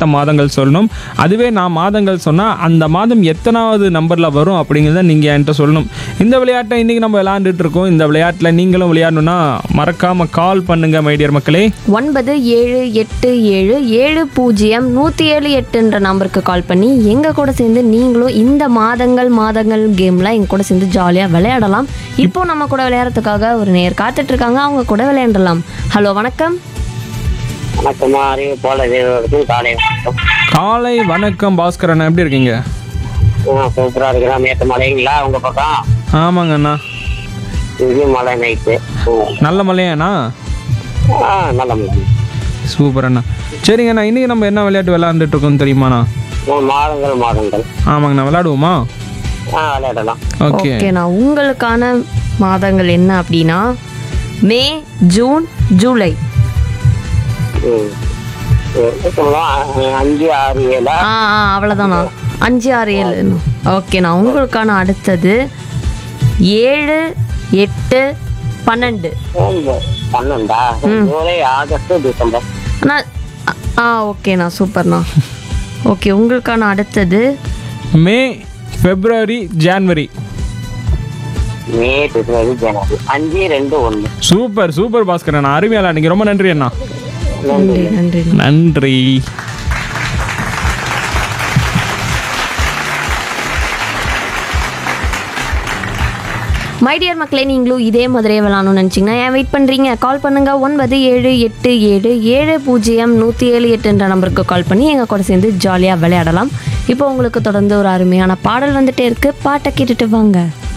விளையாட்ட மாதங்கள் சொல்லணும் அதுவே நான் மாதங்கள் சொன்னால் அந்த மாதம் எத்தனாவது நம்பரில் வரும் அப்படிங்கிறத நீங்கள் என்கிட்ட சொல்லணும் இந்த விளையாட்டை இன்றைக்கி நம்ம விளையாண்டுட்டு இருக்கோம் இந்த விளையாட்டில் நீங்களும் விளையாடணும்னா மறக்காமல் கால் பண்ணுங்க மைடியர் மக்களே ஒன்பது ஏழு எட்டு ஏழு ஏழு பூஜ்ஜியம் நூற்றி ஏழு எட்டுன்ற நம்பருக்கு கால் பண்ணி எங்கள் கூட சேர்ந்து நீங்களும் இந்த மாதங்கள் மாதங்கள் கேமில் எங்கள் கூட சேர்ந்து ஜாலியாக விளையாடலாம் இப்போ நம்ம கூட விளையாடுறதுக்காக ஒரு நேர் காத்துட்டு இருக்காங்க அவங்க கூட விளையாடலாம் ஹலோ வணக்கம் வணக்கம்மா அறிவு போல தேவருக்கும் காலை வணக்கம் காலை வணக்கம் பாஸ்கரண்ணா எப்படி இருக்கீங்க ஆ சூப்பரா இருக்கிறோம் நேற்று மழைங்களா உங்க பக்கம் ஆமாங்க அண்ணா இங்கேயும் மழை நைட்டு நல்ல மலையாண்ணா ஆ நல்ல மழை சூப்பர் அண்ணா சரிங்கண்ணா இன்றைக்கி நம்ம என்ன விளையாட்டு விளையாண்டுட்டு இருக்கோம் தெரியுமாண்ணா மூணு மாதங்கள் மாதங்கள் ஆமாங்கண்ணா விளையாடுவோமா ஆ விளையாடலாம் ஓகே ஓகேண்ணா உங்களுக்கான மாதங்கள் என்ன அப்படின்னா மே ஜூன் ஜூலை ம் எவ்வளவு சொல்லலாம்? அ- அஞ்சு ஆறு ஏழா ஆ ஆ அவ்வளோதாண்ணா அஞ்சு ஆறு ஏழு ஓகேண்ணா உங்களுக்கான அடுத்தது ஏழு எட்டு பன்னெண்டு ஏழு, பன்னெண்டா ஜூலை ஆகஸ்ட் டிசம்பர் அண்ணா ஆ, ஆ ஓகேண்ணா சூப்பர்ண்ணா ஓகே உங்களுக்கான அடுத்தது மே பிப்ரவரி ஜான்வரி மே பிப்ரவரி ஜனவரி அஞ்சு ரெண்டு ஒன்று சூப்பர் சூப்பர் பாஸ்கர் அண்ணா அருமையா விளையாடுங்க ரொம்ப நன்றி அண்ணா நன்றி நன்றி நன்றி மை டியர் மக்களே நீங்களும் இதே மாதிரியே விளாடணும்னு நினச்சிங்கன்னா ஏன் வெயிட் பண்ணுறீங்க கால் பண்ணுங்கள் ஒன்பது ஏழு எட்டு ஏழு ஏழு பூஜ்ஜியம் நூற்றி ஏழு எட்டுன்ற நம்பருக்கு கால் பண்ணி எங்கள் கூட சேர்ந்து ஜாலியாக விளையாடலாம் இப்போ உங்களுக்கு தொடர்ந்து ஒரு அருமையான பாடல் வந்துட்டே இருக்கு பாட்டை கேட்டுட்டு வாங்க